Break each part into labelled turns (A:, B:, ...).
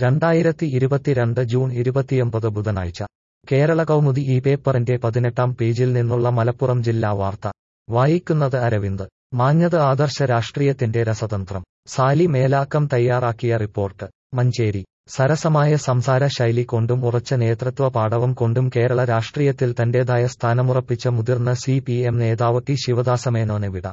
A: രണ്ടായിരത്തി ഇരുപത്തിരണ്ട് ജൂൺ ഇരുപത്തിയൊമ്പത് ബുധനാഴ്ച കേരള കൗമുദി ഈ പേപ്പറിന്റെ പതിനെട്ടാം പേജിൽ നിന്നുള്ള മലപ്പുറം ജില്ലാ വാർത്ത വായിക്കുന്നത് അരവിന്ദ് മാഞ്ഞത് ആദർശ രാഷ്ട്രീയത്തിന്റെ രസതന്ത്രം സാലി മേലാക്കം തയ്യാറാക്കിയ റിപ്പോർട്ട് മഞ്ചേരി സരസമായ സംസാര ശൈലി കൊണ്ടും ഉറച്ച നേതൃത്വ പാടവം കൊണ്ടും കേരള രാഷ്ട്രീയത്തിൽ തന്റേതായ സ്ഥാനമുറപ്പിച്ച മുതിർന്ന സി പി എം നേതാവ് ടി ശിവദാസമേനോനെ വിട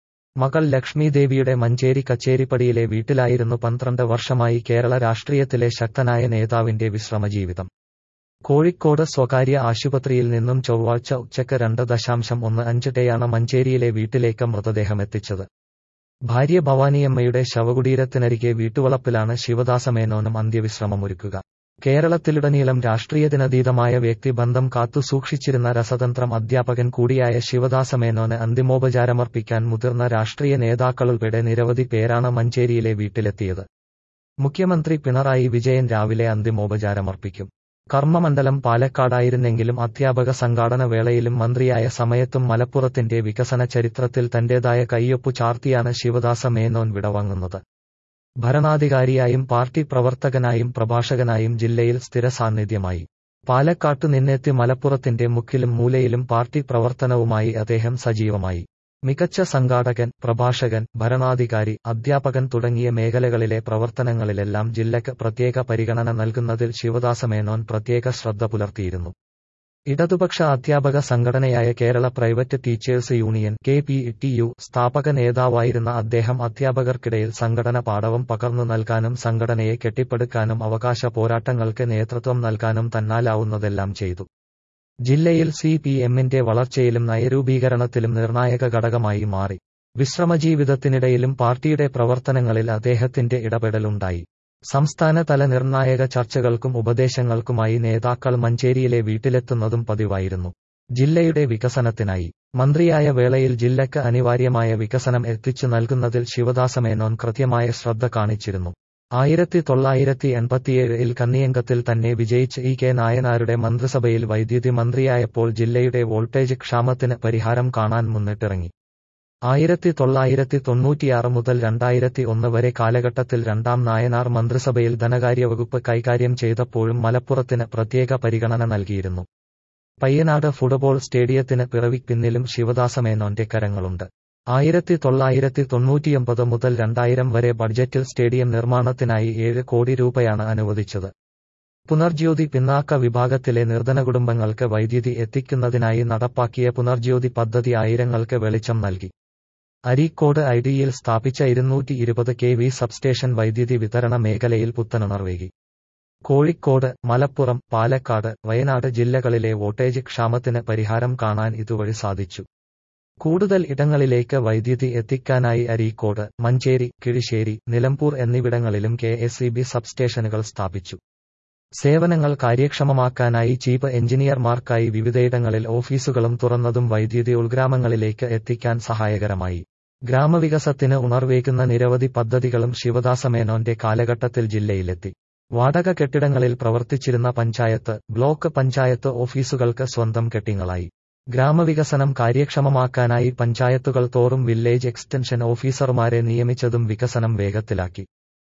A: മകൾ ലക്ഷ്മി ദേവിയുടെ മഞ്ചേരി കച്ചേരിപ്പടിയിലെ വീട്ടിലായിരുന്നു പന്ത്രണ്ട് വർഷമായി കേരള രാഷ്ട്രീയത്തിലെ ശക്തനായ നേതാവിന്റെ വിശ്രമജീവിതം കോഴിക്കോട് സ്വകാര്യ ആശുപത്രിയിൽ നിന്നും ചൊവ്വാഴ്ച ഉച്ചയ്ക്ക് രണ്ട് ദശാംശം ഒന്ന് അഞ്ചിടെയാണ് മഞ്ചേരിയിലെ വീട്ടിലേക്ക് മൃതദേഹമെത്തിച്ചത് ഭാര്യ ഭവാനിയമ്മയുടെ ശവകുടീരത്തിനരികെ വീട്ടുവളപ്പിലാണ് ശിവദാസമേനോനും അന്ത്യവിശ്രമമൊരുക്കുക കേരളത്തിലുടനീളം രാഷ്ട്രീയത്തിനതീതമായ വ്യക്തിബന്ധം കാത്തുസൂക്ഷിച്ചിരുന്ന രസതന്ത്രം അധ്യാപകൻ കൂടിയായ ശിവദാസമേനോന് അന്തിമോപചാരമർപ്പിക്കാൻ മുതിർന്ന രാഷ്ട്രീയ നേതാക്കളുൾപ്പെടെ നിരവധി പേരാണ് മഞ്ചേരിയിലെ വീട്ടിലെത്തിയത് മുഖ്യമന്ത്രി പിണറായി വിജയൻ രാവിലെ അന്തിമോപചാരമർപ്പിക്കും കർമ്മമണ്ഡലം പാലക്കാടായിരുന്നെങ്കിലും അധ്യാപക സംഘാടന വേളയിലും മന്ത്രിയായ സമയത്തും മലപ്പുറത്തിന്റെ വികസന ചരിത്രത്തിൽ തന്റേതായ കയ്യൊപ്പു ചാർത്തിയാണ് ശിവദാസ മേനോൻ വിടവാങ്ങുന്നത് ഭരണാധികാരിയായും പാർട്ടി പ്രവർത്തകനായും പ്രഭാഷകനായും ജില്ലയിൽ സ്ഥിര സാന്നിധ്യമായി പാലക്കാട്ടു നിന്നെത്തി മലപ്പുറത്തിന്റെ മുക്കിലും മൂലയിലും പാർട്ടി പ്രവർത്തനവുമായി അദ്ദേഹം സജീവമായി മികച്ച സംഘാടകൻ പ്രഭാഷകൻ ഭരണാധികാരി അധ്യാപകൻ തുടങ്ങിയ മേഖലകളിലെ പ്രവർത്തനങ്ങളിലെല്ലാം ജില്ലയ്ക്ക് പ്രത്യേക പരിഗണന നൽകുന്നതിൽ ശിവദാസമേനോൻ പ്രത്യേക ശ്രദ്ധ പുലർത്തിയിരുന്നു ഇടതുപക്ഷ അധ്യാപക സംഘടനയായ Kerala private teachers union K P T U സ്ഥാപക നേതാവായിരുന്ന അദ്ദേഹം അധ്യാപകർക്കിടയിൽ സംഘടന പാഠവും പകർന്നു നൽകാനും സംഘടനയെ കെട്ടിപ്പടുക്കാനും അവകാശ പോരാട്ടങ്ങൾക്ക് നേതൃത്വം നൽകാനും തന്നാലാവുന്നതെല്ലാം ചെയ്തു ജില്ലയിൽ സി പി എമ്മിന്റെ വളർച്ചയിലും നയരൂപീകരണത്തിലും നിർണായക ഘടകമായി മാറി വിശ്രമജീവിതത്തിനിടയിലും പാർട്ടിയുടെ പ്രവർത്തനങ്ങളിൽ അദ്ദേഹത്തിന്റെ ഇടപെടലുണ്ടായി സംസ്ഥാനതല നിർണായക ചർച്ചകൾക്കും ഉപദേശങ്ങൾക്കുമായി നേതാക്കൾ മഞ്ചേരിയിലെ വീട്ടിലെത്തുന്നതും പതിവായിരുന്നു ജില്ലയുടെ വികസനത്തിനായി മന്ത്രിയായ വേളയിൽ ജില്ലയ്ക്ക് അനിവാര്യമായ വികസനം എത്തിച്ചു നൽകുന്നതിൽ ശിവദാസമേനോൻ കൃത്യമായ ശ്രദ്ധ കാണിച്ചിരുന്നു ആയിരത്തി തൊള്ളായിരത്തി എൺപത്തിയേഴിൽ കന്നിയങ്കത്തിൽ തന്നെ വിജയിച്ച് ഇ കെ നായനാരുടെ മന്ത്രിസഭയിൽ വൈദ്യുതി മന്ത്രിയായപ്പോൾ ജില്ലയുടെ വോൾട്ടേജ് ക്ഷാമത്തിന് പരിഹാരം കാണാൻ മുന്നിട്ടിറങ്ങി ആയിരത്തി തൊള്ളായിരത്തി തൊണ്ണൂറ്റിയാറ് മുതൽ രണ്ടായിരത്തി ഒന്ന് വരെ കാലഘട്ടത്തിൽ രണ്ടാം നായനാർ മന്ത്രിസഭയിൽ ധനകാര്യവകുപ്പ് കൈകാര്യം ചെയ്തപ്പോഴും മലപ്പുറത്തിന് പ്രത്യേക പരിഗണന നൽകിയിരുന്നു പയ്യനാട് ഫുട്ബോൾ സ്റ്റേഡിയത്തിന് പിറവിക്ക് പിന്നിലും ശിവദാസമേനോന്റെ കരങ്ങളുണ്ട് ആയിരത്തി തൊള്ളായിരത്തി തൊണ്ണൂറ്റിയൊമ്പത് മുതൽ രണ്ടായിരം വരെ ബഡ്ജറ്റിൽ സ്റ്റേഡിയം നിർമ്മാണത്തിനായി ഏഴ് കോടി രൂപയാണ് അനുവദിച്ചത് പുനർജ്യോതി പിന്നാക്ക വിഭാഗത്തിലെ നിർധന കുടുംബങ്ങൾക്ക് വൈദ്യുതി എത്തിക്കുന്നതിനായി നടപ്പാക്കിയ പുനർജ്യോതി പദ്ധതി ആയിരങ്ങൾക്ക് വെളിച്ചം നൽകി അരീക്കോട് ഐഡിയിൽ സ്ഥാപിച്ച ഇരുന്നൂറ്റി ഇരുപത് കെ വി സബ്സ്റ്റേഷൻ വൈദ്യുതി വിതരണ മേഖലയിൽ പുത്തനുണർവേകി കോഴിക്കോട് മലപ്പുറം പാലക്കാട് വയനാട് ജില്ലകളിലെ വോൾട്ടേജ് ക്ഷാമത്തിന് പരിഹാരം കാണാൻ ഇതുവഴി സാധിച്ചു കൂടുതൽ ഇടങ്ങളിലേക്ക് വൈദ്യുതി എത്തിക്കാനായി അരീക്കോട് മഞ്ചേരി കിഴിശ്ശേരി നിലമ്പൂർ എന്നിവിടങ്ങളിലും കെ എസ് ഇ ബി സബ്സ്റ്റേഷനുകൾ സ്ഥാപിച്ചു സേവനങ്ങൾ കാര്യക്ഷമമാക്കാനായി ചീഫ് എഞ്ചിനീയർമാർക്കായി വിവിധയിടങ്ങളിൽ ഓഫീസുകളും തുറന്നതും വൈദ്യുതി ഉൾഗ്രാമങ്ങളിലേക്ക് എത്തിക്കാൻ സഹായകരമായി ഗ്രാമവികസത്തിന് ഉണർവേകുന്ന നിരവധി പദ്ധതികളും ശിവദാസമേനോന്റെ കാലഘട്ടത്തിൽ ജില്ലയിലെത്തി വാടക കെട്ടിടങ്ങളിൽ പ്രവർത്തിച്ചിരുന്ന പഞ്ചായത്ത് ബ്ലോക്ക് പഞ്ചായത്ത് ഓഫീസുകൾക്ക് സ്വന്തം കെട്ടിങ്ങളായി ഗ്രാമവികസനം കാര്യക്ഷമമാക്കാനായി പഞ്ചായത്തുകൾ തോറും വില്ലേജ് എക്സ്റ്റൻഷൻ ഓഫീസർമാരെ നിയമിച്ചതും വികസനം വേഗത്തിലാക്കി